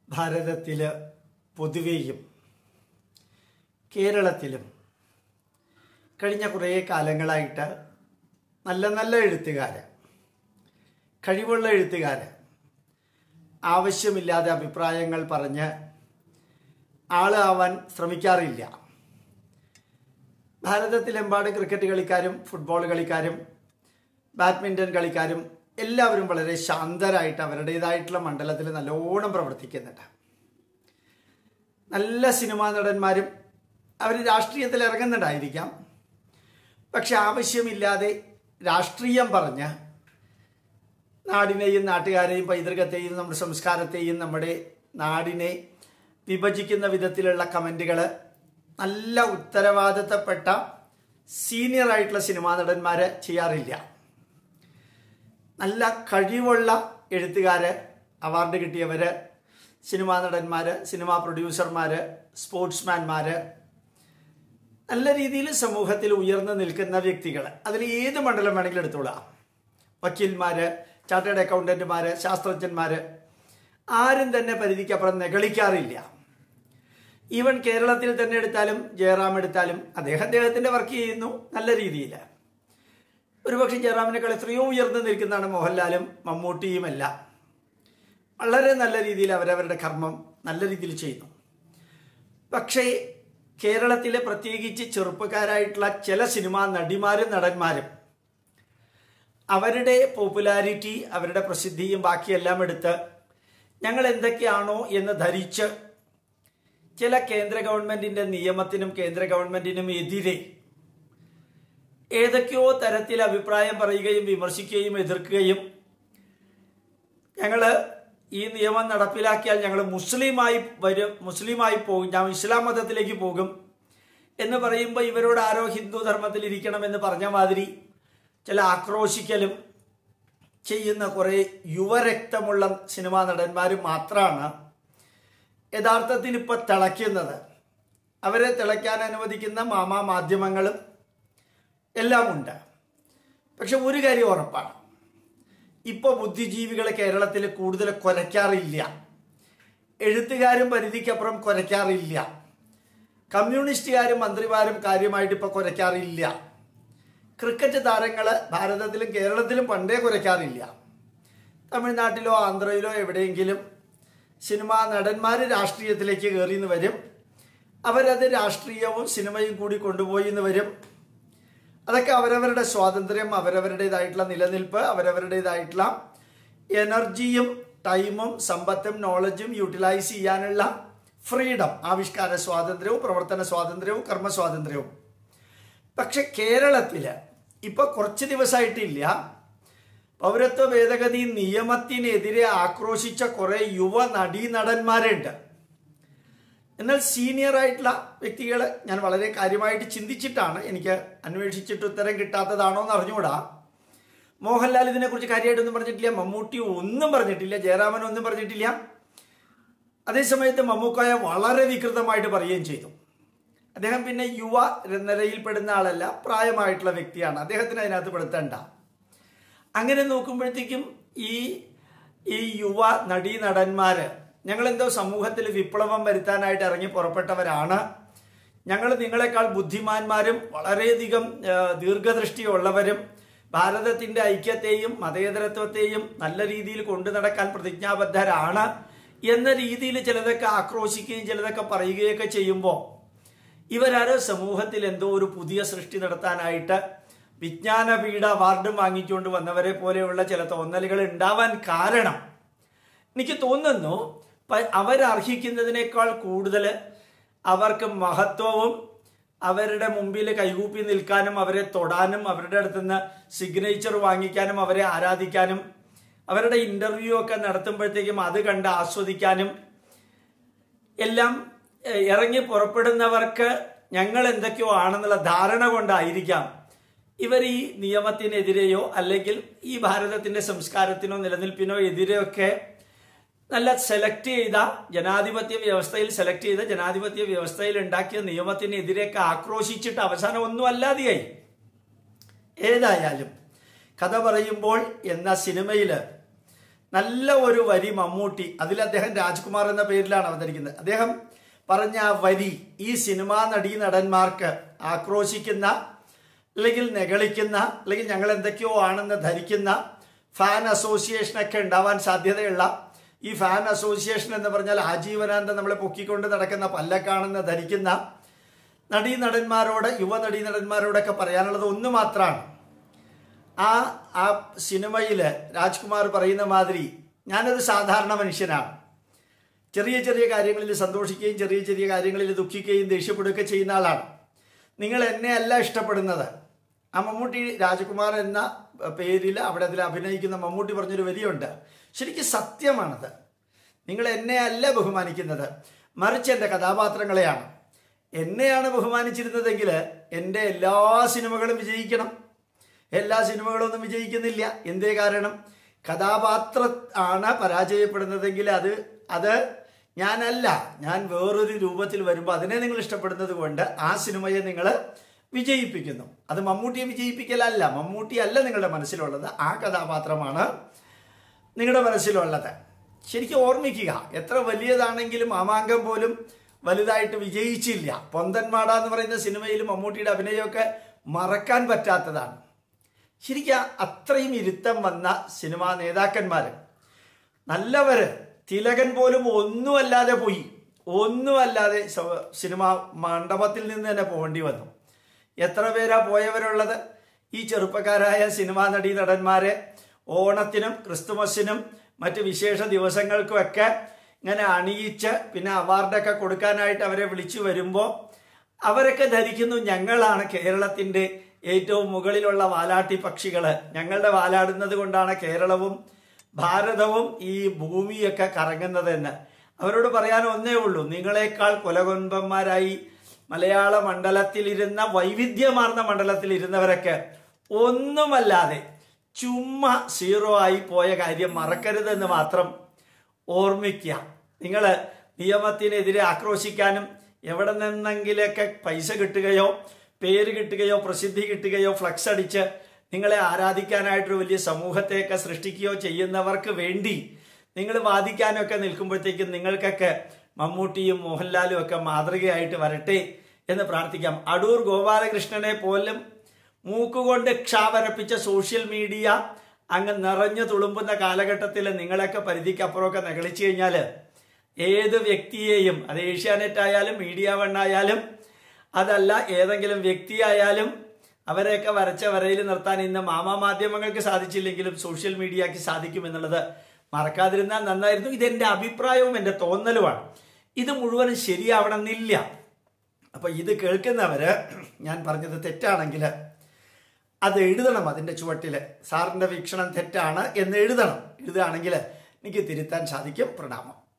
ഭാരതത്തിൽ പൊതുവെയും കേരളത്തിലും കഴിഞ്ഞ കുറേ കാലങ്ങളായിട്ട് നല്ല നല്ല എഴുത്തുകാർ കഴിവുള്ള എഴുത്തുകാർ ആവശ്യമില്ലാതെ അഭിപ്രായങ്ങൾ പറഞ്ഞ് ആളാവാൻ ശ്രമിക്കാറില്ല ഭാരതത്തിലെമ്പാട് ക്രിക്കറ്റ് കളിക്കാരും ഫുട്ബോൾ കളിക്കാരും ബാഡ്മിൻ്റൺ കളിക്കാരും എല്ലാവരും വളരെ ശാന്തരായിട്ട് അവരുടേതായിട്ടുള്ള മണ്ഡലത്തിൽ നല്ലോണം പ്രവർത്തിക്കുന്നുണ്ട് നല്ല സിനിമാ നടന്മാരും അവർ രാഷ്ട്രീയത്തിൽ ഇറങ്ങുന്നുണ്ടായിരിക്കാം പക്ഷെ ആവശ്യമില്ലാതെ രാഷ്ട്രീയം പറഞ്ഞ് നാടിനെയും നാട്ടുകാരെയും പൈതൃകത്തെയും നമ്മുടെ സംസ്കാരത്തെയും നമ്മുടെ നാടിനെ വിഭജിക്കുന്ന വിധത്തിലുള്ള കമൻറ്റുകൾ നല്ല ഉത്തരവാദിത്തപ്പെട്ട സീനിയർ ആയിട്ടുള്ള സിനിമാ നടന്മാർ ചെയ്യാറില്ല നല്ല കഴിവുള്ള എഴുത്തുകാർ അവാർഡ് കിട്ടിയവർ സിനിമാ നടന്മാർ സിനിമാ പ്രൊഡ്യൂസർമാർ സ്പോർട്സ്മാൻമാർ നല്ല രീതിയിൽ സമൂഹത്തിൽ ഉയർന്നു നിൽക്കുന്ന വ്യക്തികൾ അതിൽ ഏത് മണ്ഡലം വേണമെങ്കിലും എടുത്തോളാം വക്കീൽമാർ ചാർട്ടേഡ് അക്കൗണ്ടന്റുമാർ ശാസ്ത്രജ്ഞന്മാർ ആരും തന്നെ പരിധിക്കപ്പുറം നെകളിക്കാറില്ല ഈവൻ കേരളത്തിൽ തന്നെ എടുത്താലും ജയറാം എടുത്താലും അദ്ദേഹം അദ്ദേഹത്തിൻ്റെ വർക്ക് ചെയ്യുന്നു നല്ല രീതിയിൽ ഒരുപക്ഷെ ജയറാമിനേക്കാൾ എത്രയോ ഉയർന്നു നിൽക്കുന്നതാണ് മോഹൻലാലും മമ്മൂട്ടിയുമെല്ലാം വളരെ നല്ല രീതിയിൽ അവരവരുടെ കർമ്മം നല്ല രീതിയിൽ ചെയ്യുന്നു പക്ഷേ കേരളത്തിലെ പ്രത്യേകിച്ച് ചെറുപ്പക്കാരായിട്ടുള്ള ചില സിനിമാ നടിമാരും നടന്മാരും അവരുടെ പോപ്പുലാരിറ്റി അവരുടെ പ്രസിദ്ധിയും ബാക്കിയെല്ലാം എടുത്ത് ഞങ്ങൾ എന്തൊക്കെയാണോ എന്ന് ധരിച്ച് ചില കേന്ദ്ര ഗവൺമെന്റിന്റെ നിയമത്തിനും കേന്ദ്ര ഗവൺമെന്റിനും എതിരെ ഏതൊക്കെയോ തരത്തിൽ അഭിപ്രായം പറയുകയും വിമർശിക്കുകയും എതിർക്കുകയും ഞങ്ങൾ ഈ നിയമം നടപ്പിലാക്കിയാൽ ഞങ്ങൾ മുസ്ലിമായി വരും മുസ്ലിമായി പോകും ഞാൻ ഇസ്ലാം മതത്തിലേക്ക് പോകും എന്ന് പറയുമ്പോൾ ഇവരോട് ആരോ ഹിന്ദു ധർമ്മത്തിൽ ഇരിക്കണമെന്ന് പറഞ്ഞ മാതിരി ചില ആക്രോശിക്കലും ചെയ്യുന്ന കുറേ യുവരക്തമുള്ള സിനിമാ നടന്മാർ മാത്രമാണ് യഥാർത്ഥത്തിൽ ഇപ്പോൾ തിളയ്ക്കുന്നത് അവരെ തിളയ്ക്കാൻ അനുവദിക്കുന്ന മാമാ മാധ്യമങ്ങളും എല്ലാം ഉണ്ട് പക്ഷെ ഒരു കാര്യം ഉറപ്പാണ് ഇപ്പോൾ ബുദ്ധിജീവികളെ കേരളത്തിൽ കൂടുതൽ കുരയ്ക്കാറില്ല എഴുത്തുകാരും പരിധിക്കപ്പുറം കുരയ്ക്കാറില്ല കമ്മ്യൂണിസ്റ്റുകാരും മന്ത്രിമാരും കാര്യമായിട്ട് ഇപ്പോൾ കുരയ്ക്കാറില്ല ക്രിക്കറ്റ് താരങ്ങൾ ഭാരതത്തിലും കേരളത്തിലും പണ്ടേ കുരയ്ക്കാറില്ല തമിഴ്നാട്ടിലോ ആന്ധ്രയിലോ എവിടെയെങ്കിലും സിനിമാ നടന്മാർ രാഷ്ട്രീയത്തിലേക്ക് കയറി എന്ന് വരും അവരത് രാഷ്ട്രീയവും സിനിമയും കൂടി കൊണ്ടുപോയി എന്ന് വരും അതൊക്കെ അവരവരുടെ സ്വാതന്ത്ര്യം അവരവരുടേതായിട്ടുള്ള നിലനിൽപ്പ് അവരവരുടേതായിട്ടുള്ള എനർജിയും ടൈമും സമ്പത്തും നോളജും യൂട്ടിലൈസ് ചെയ്യാനുള്ള ഫ്രീഡം ആവിഷ്കാര സ്വാതന്ത്ര്യവും പ്രവർത്തന സ്വാതന്ത്ര്യവും കർമ്മ സ്വാതന്ത്ര്യവും പക്ഷെ കേരളത്തിൽ ഇപ്പൊ കുറച്ച് ദിവസമായിട്ടില്ല പൗരത്വ ഭേദഗതി നിയമത്തിനെതിരെ ആക്രോശിച്ച കുറെ യുവ നടീനടന്മാരുണ്ട് എന്നാൽ സീനിയർ ആയിട്ടുള്ള വ്യക്തികൾ ഞാൻ വളരെ കാര്യമായിട്ട് ചിന്തിച്ചിട്ടാണ് എനിക്ക് അന്വേഷിച്ചിട്ട് ഉത്തരം കിട്ടാത്തതാണോ എന്ന് അറിഞ്ഞുകൂടാ മോഹൻലാൽ ഇതിനെക്കുറിച്ച് കാര്യമായിട്ടൊന്നും പറഞ്ഞിട്ടില്ല മമ്മൂട്ടി ഒന്നും പറഞ്ഞിട്ടില്ല ജയറാമൻ ഒന്നും പറഞ്ഞിട്ടില്ല അതേസമയത്ത് മമ്മൂക്കായ വളരെ വികൃതമായിട്ട് പറയുകയും ചെയ്തു അദ്ദേഹം പിന്നെ യുവ നിരയിൽപ്പെടുന്ന ആളല്ല പ്രായമായിട്ടുള്ള വ്യക്തിയാണ് അദ്ദേഹത്തിന് അതിനകത്ത് പെടുത്തണ്ട അങ്ങനെ നോക്കുമ്പോഴത്തേക്കും ഈ ഈ യുവ നടീ നടന്മാര് ഞങ്ങളെന്തോ സമൂഹത്തിൽ വിപ്ലവം വരുത്താനായിട്ട് ഇറങ്ങി പുറപ്പെട്ടവരാണ് ഞങ്ങൾ നിങ്ങളെക്കാൾ ബുദ്ധിമാന്മാരും വളരെയധികം ദീർഘദൃഷ്ടിയുള്ളവരും ഭാരതത്തിന്റെ ഐക്യത്തെയും മതേതരത്വത്തെയും നല്ല രീതിയിൽ കൊണ്ടു നടക്കാൻ പ്രതിജ്ഞാബദ്ധരാണ് എന്ന രീതിയിൽ ചിലതൊക്കെ ആക്രോശിക്കുകയും ചിലതൊക്കെ പറയുകയൊക്കെ ചെയ്യുമ്പോൾ ഇവരാരോ സമൂഹത്തിൽ എന്തോ ഒരു പുതിയ സൃഷ്ടി നടത്താനായിട്ട് വിജ്ഞാനപീഠ അവാർഡും വാങ്ങിച്ചുകൊണ്ട് വന്നവരെ പോലെയുള്ള ചില തോന്നലുകൾ ഉണ്ടാവാൻ കാരണം എനിക്ക് തോന്നുന്നു അവരർഹിക്കുന്നതിനേക്കാൾ കൂടുതൽ അവർക്ക് മഹത്വവും അവരുടെ മുമ്പിൽ കൈകൂപ്പി നിൽക്കാനും അവരെ തൊടാനും അവരുടെ അടുത്തുനിന്ന് സിഗ്നേച്ചർ വാങ്ങിക്കാനും അവരെ ആരാധിക്കാനും അവരുടെ ഇന്റർവ്യൂ ഒക്കെ നടത്തുമ്പോഴത്തേക്കും അത് കണ്ട് ആസ്വദിക്കാനും എല്ലാം ഇറങ്ങി പുറപ്പെടുന്നവർക്ക് ഞങ്ങൾ എന്തൊക്കെയോ ആണെന്നുള്ള ധാരണ കൊണ്ടായിരിക്കാം ഇവർ ഈ നിയമത്തിനെതിരെയോ അല്ലെങ്കിൽ ഈ ഭാരതത്തിന്റെ സംസ്കാരത്തിനോ നിലനിൽപ്പിനോ എതിരെയൊക്കെ നല്ല സെലക്ട് ചെയ്ത ജനാധിപത്യ വ്യവസ്ഥയിൽ സെലക്ട് ചെയ്ത ജനാധിപത്യ വ്യവസ്ഥയിൽ ഉണ്ടാക്കിയ നിയമത്തിനെതിരെയൊക്കെ ആക്രോശിച്ചിട്ട് അവസാനം ഒന്നും അല്ലാതെയായി ഏതായാലും കഥ പറയുമ്പോൾ എന്ന സിനിമയിൽ നല്ല ഒരു വരി മമ്മൂട്ടി അതിൽ അദ്ദേഹം രാജ്കുമാർ എന്ന പേരിലാണ് അവതരിക്കുന്നത് അദ്ദേഹം പറഞ്ഞ ആ വരി ഈ സിനിമാ നടീ നടന്മാർക്ക് ആക്രോശിക്കുന്ന അല്ലെങ്കിൽ നെകളിക്കുന്ന അല്ലെങ്കിൽ ഞങ്ങൾ എന്തൊക്കെയോ ആണെന്ന് ധരിക്കുന്ന ഫാൻ അസോസിയേഷനൊക്കെ ഉണ്ടാവാൻ സാധ്യതയുള്ള ഈ ഫാൻ അസോസിയേഷൻ എന്ന് പറഞ്ഞാൽ ആജീവനാന്തം നമ്മളെ പൊക്കിക്കൊണ്ട് നടക്കുന്ന പല്ലക്കാണെന്ന് ധരിക്കുന്ന നടീ നടന്മാരോട് യുവ നടീ നടന്മാരോടൊക്കെ പറയാനുള്ളത് ഒന്ന് മാത്രമാണ് ആ ആ സിനിമയിൽ രാജ്കുമാർ പറയുന്ന മാതിരി ഞാനൊരു സാധാരണ മനുഷ്യനാണ് ചെറിയ ചെറിയ കാര്യങ്ങളിൽ സന്തോഷിക്കുകയും ചെറിയ ചെറിയ കാര്യങ്ങളിൽ ദുഃഖിക്കുകയും ദേഷ്യപ്പെടുകയൊക്കെ ചെയ്യുന്ന ആളാണ് നിങ്ങൾ എന്നെ അല്ല ഇഷ്ടപ്പെടുന്നത് ആ മമ്മൂട്ടി രാജകുമാർ എന്ന പേരിൽ അവിടെ അതിൽ അഭിനയിക്കുന്ന മമ്മൂട്ടി പറഞ്ഞൊരു വരിയുണ്ട് ശരിക്കും സത്യമാണത് നിങ്ങൾ എന്നെ അല്ല ബഹുമാനിക്കുന്നത് മറിച്ച് എൻ്റെ കഥാപാത്രങ്ങളെയാണ് എന്നെയാണ് ബഹുമാനിച്ചിരുന്നതെങ്കിൽ എൻ്റെ എല്ലാ സിനിമകളും വിജയിക്കണം എല്ലാ സിനിമകളും ഒന്നും വിജയിക്കുന്നില്ല എന്തേ കാരണം കഥാപാത്ര ആണ് പരാജയപ്പെടുന്നതെങ്കിൽ അത് അത് ഞാനല്ല ഞാൻ വേറൊരു രൂപത്തിൽ വരുമ്പോൾ അതിനെ നിങ്ങൾ ഇഷ്ടപ്പെടുന്നത് കൊണ്ട് ആ സിനിമയെ നിങ്ങൾ വിജയിപ്പിക്കുന്നു അത് മമ്മൂട്ടിയെ വിജയിപ്പിക്കലല്ല മമ്മൂട്ടി അല്ല നിങ്ങളുടെ മനസ്സിലുള്ളത് ആ കഥാപാത്രമാണ് നിങ്ങളുടെ മനസ്സിലുള്ളത് ശരിക്കും ഓർമ്മിക്കുക എത്ര വലിയതാണെങ്കിലും മാമാങ്കം പോലും വലുതായിട്ട് വിജയിച്ചില്ല പൊന്തന്മാട എന്ന് പറയുന്ന സിനിമയിൽ മമ്മൂട്ടിയുടെ അഭിനയമൊക്കെ മറക്കാൻ പറ്റാത്തതാണ് ശരിക്കും അത്രയും ഇരുത്തം വന്ന സിനിമാ നേതാക്കന്മാർ നല്ലവര് തിലകൻ പോലും ഒന്നുമല്ലാതെ പോയി ഒന്നുമല്ലാതെ സ- സിനിമ മണ്ഡപത്തിൽ നിന്ന് തന്നെ പോകേണ്ടി വന്നു എത്ര പേരാ പോയവരുള്ളത് ഈ ചെറുപ്പക്കാരായ സിനിമാ നടീ നടന്മാരെ ഓണത്തിനും ക്രിസ്തുമസിനും മറ്റ് വിശേഷ ദിവസങ്ങൾക്കുമൊക്കെ ഇങ്ങനെ അണിയിച്ച് പിന്നെ അവാർഡൊക്കെ കൊടുക്കാനായിട്ട് അവരെ വിളിച്ചു വരുമ്പോൾ അവരൊക്കെ ധരിക്കുന്നു ഞങ്ങളാണ് കേരളത്തിന്റെ ഏറ്റവും മുകളിലുള്ള വാലാട്ടി പക്ഷികള് ഞങ്ങളുടെ വാലാടുന്നത് കൊണ്ടാണ് കേരളവും ഭാരതവും ഈ ഭൂമിയൊക്കെ കറങ്ങുന്നതെന്ന് അവരോട് പറയാൻ ഒന്നേ ഉള്ളൂ നിങ്ങളെക്കാൾ കൊലകൊൻപന്മാരായി മലയാള മണ്ഡലത്തിലിരുന്ന വൈവിധ്യമാർന്ന മണ്ഡലത്തിലിരുന്നവരൊക്കെ ഒന്നുമല്ലാതെ ചുമ്മാ സീറോ ആയി പോയ കാര്യം മറക്കരുതെന്ന് മാത്രം ഓർമ്മിക്കുക നിങ്ങൾ നിയമത്തിനെതിരെ ആക്രോശിക്കാനും എവിടെ നിന്നെങ്കിലൊക്കെ പൈസ കിട്ടുകയോ പേര് കിട്ടുകയോ പ്രസിദ്ധി കിട്ടുകയോ ഫ്ലക്സ് അടിച്ച് നിങ്ങളെ ആരാധിക്കാനായിട്ടൊരു വലിയ സമൂഹത്തെയൊക്കെ സൃഷ്ടിക്കുകയോ ചെയ്യുന്നവർക്ക് വേണ്ടി നിങ്ങൾ വാദിക്കാനൊക്കെ നിൽക്കുമ്പോഴത്തേക്കും നിങ്ങൾക്കൊക്കെ മമ്മൂട്ടിയും മോഹൻലാലും ഒക്കെ മാതൃകയായിട്ട് വരട്ടെ എന്ന് പ്രാർത്ഥിക്കാം അടൂർ ഗോപാലകൃഷ്ണനെ പോലും മൂക്കുകൊണ്ട് ക്ഷാപരപ്പിച്ച സോഷ്യൽ മീഡിയ അങ്ങ് നിറഞ്ഞു തുളുമ്പുന്ന കാലഘട്ടത്തിൽ നിങ്ങളൊക്കെ പരിധിക്കപ്പുറമൊക്കെ നകളിച്ചു കഴിഞ്ഞാൽ ഏത് വ്യക്തിയെയും അത് ഏഷ്യാനെറ്റ് ആയാലും മീഡിയ വൺ ആയാലും അതല്ല ഏതെങ്കിലും വ്യക്തിയായാലും അവരെയൊക്കെ വരച്ച വരയിൽ നിർത്താൻ ഇന്ന് മാമാ മാധ്യമങ്ങൾക്ക് സാധിച്ചില്ലെങ്കിലും സോഷ്യൽ മീഡിയക്ക് സാധിക്കും എന്നുള്ളത് മറക്കാതിരുന്നാൽ നന്നായിരുന്നു ഇതെന്റെ അഭിപ്രായവും എൻ്റെ തോന്നലുമാണ് ഇത് മുഴുവനും ശരിയാവണമെന്നില്ല അപ്പൊ ഇത് കേൾക്കുന്നവര് ഞാൻ പറഞ്ഞത് തെറ്റാണെങ്കിൽ അത് എഴുതണം അതിന്റെ ചുവട്ടില് സാറിന്റെ വീക്ഷണം തെറ്റാണ് എന്ന് എഴുതണം എഴുതുകയാണെങ്കിൽ എനിക്ക് തിരുത്താൻ സാധിക്കും പ്രണാമം